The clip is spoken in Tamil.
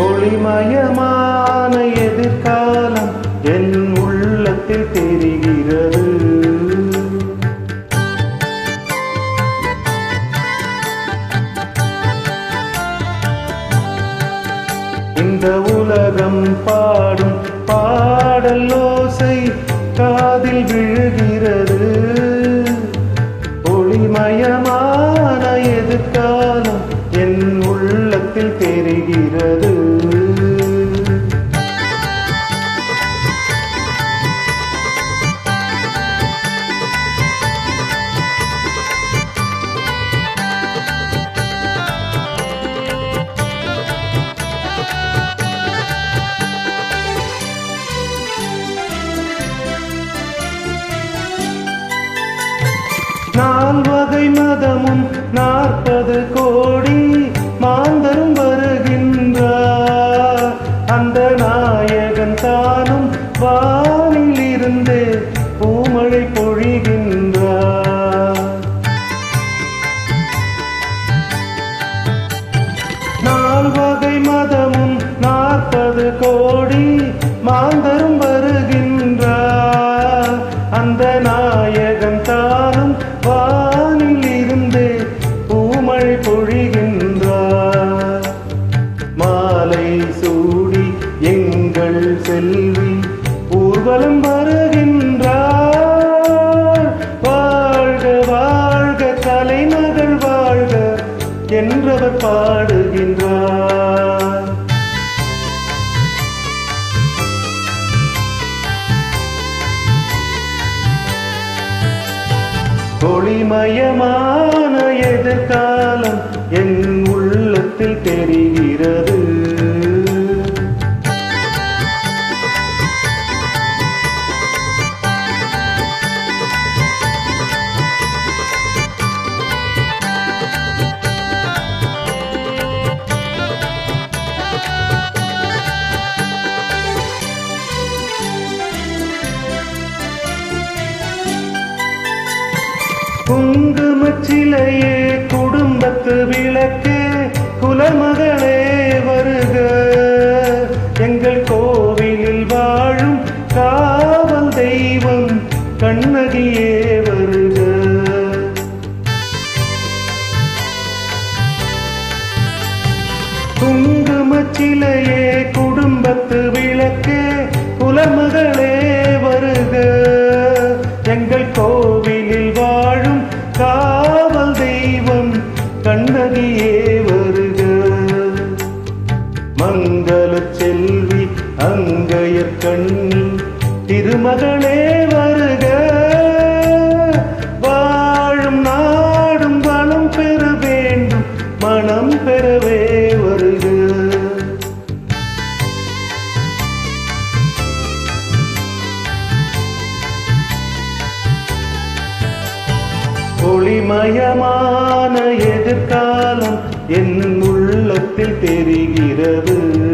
ஒளிமயமான எதிர்காலம் என் உள்ளத்தில் தெரிகிறது இந்த உலகம் பாடும் பாடல் ஓசை காதில் விழுகிறது ஒளிமயமான எதிர்காலம் என் உள்ளத்தில் தெரிகிறது நால்வகை மதமும் நாற்பது கோடி மாந்தரும் வருகின்றார் அந்த நாயகன் தானும் வானில் இருந்து பூமழை பொழிகின்றார் நால்வகை மதமும் நாற்பது கோடி மாந்தரும் வருகின்றார் அந்த நாயகன் தானும் வானில் இருந்து பூமழை பொழிகின்றார் மாலை சூடி எங்கள் செல்வி ஊர்வலம் வருகின்றார் வாழ்க வாழ்க தலைமகள் வாழ்க என்றவர் பாடுகின்றார் ஒளிமயமான எதிர்காலம் என் உள்ளத்தில் தெரிகிறது குங்குமச்சிலையே குடும்பத்து விளக்கு குலமகளே வருக எங்கள் கோவிலில் வாழும் காவல் தெய்வம் கண்ணகியே வருக குங்குமச்சிலையே குடும்பத்து விளக்கு குலமகளே வருக எங்கள் கோவிலில் வாழும் காவல் தெய்வம் கண்ணகியே வருக மங்கள செல்வி அங்கையர் கண்ணி திருமகளே வருக வாழும் நாடும் வளம் பெற வேண்டும் மனம் பெறவே வருக ஒளிமயமான எதிர்காலம் என் உள்ளத்தில் தெரிகிறது